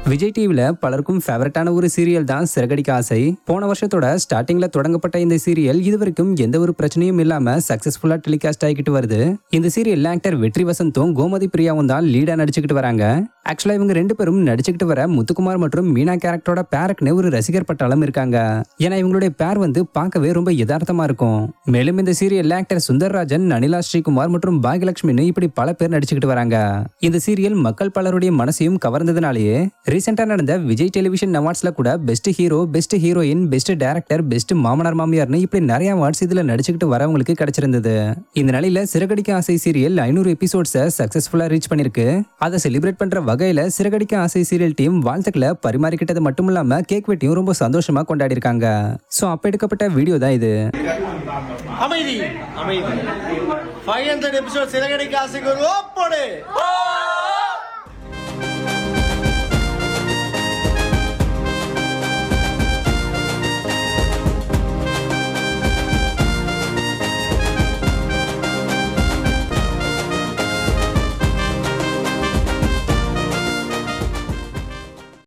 விஜய் டிவில பலருக்கும் ஃபேவரட்டான ஒரு சீரியல் தான் சிறகடிக்க ஆசை போன வருஷத்தோட ஸ்டார்டிங்ல தொடங்கப்பட்ட இந்த சீரியல் இதுவரைக்கும் எந்த ஒரு பிரச்சனையும் இல்லாம சக்சஸ்ஃபுல்லா டெலிகாஸ்ட் ஆகிக்கிட்டு வருது இந்த சீரியல்ல ஆக்டர் வெற்றி வசந்தும் கோமதி பிரியாவும் தான் லீடா நடிச்சுக்கிட்டு வராங்க ஆக்சுவலா இவங்க ரெண்டு பேரும் நடிச்சுக்கிட்டு வர முத்துக்குமார் மற்றும் மீனா கேரக்டரோட பேருக்குன்னு ஒரு ரசிகர் பட்டாளம் இருக்காங்க ஏன்னா இவங்களுடைய பேர் வந்து பார்க்கவே ரொம்ப யதார்த்தமா இருக்கும் மேலும் இந்த சீரியல்ல ஆக்டர் சுந்தர்ராஜன் அனிலா ஸ்ரீகுமார் மற்றும் பாகியலட்சுமின்னு இப்படி பல பேர் நடிச்சுக்கிட்டு வராங்க இந்த சீரியல் மக்கள் பலருடைய மனசையும் கவர்ந்ததுனாலேயே ரீசெண்டா நடந்த விஜய் டெலிவிஷன் அவார்ட்ஸ்ல கூட best hero best heroine best director best மாமனார் மாமியார்னு இப்படி நிறைய அவார்ட்ஸ் இதுல நடிச்சுக்கிட்டு வரவங்களுக்கு கிடைச்சிருந்தது இந்த நிலையில சிறகடிக்க ஆசை சீரியல் ஐநூறு எபிசோட்ஸை சக்சஸ்ஃபுல்லா ரீச் பண்ணிருக்கு அதை செலிப்ரேட் பண்ற வகையில சிறகடிக்க ஆசை சீரியல் டீம் வாழ்த்துக்களை பரிமாறிக்கிட்டது மட்டும் இல்லாம கேக் வெட்டியும் ரொம்ப சந்தோஷமா கொண்டாடி இருக்காங்க சோ அப்ப எடுக்கப்பட்ட வீடியோ தான் இது அமைதி அமைதி ஃபைவ் ஹண்ட்ரட் எபிசோட் சிறகடிக்க ஆசைக்கு ஒரு ஓப்போடு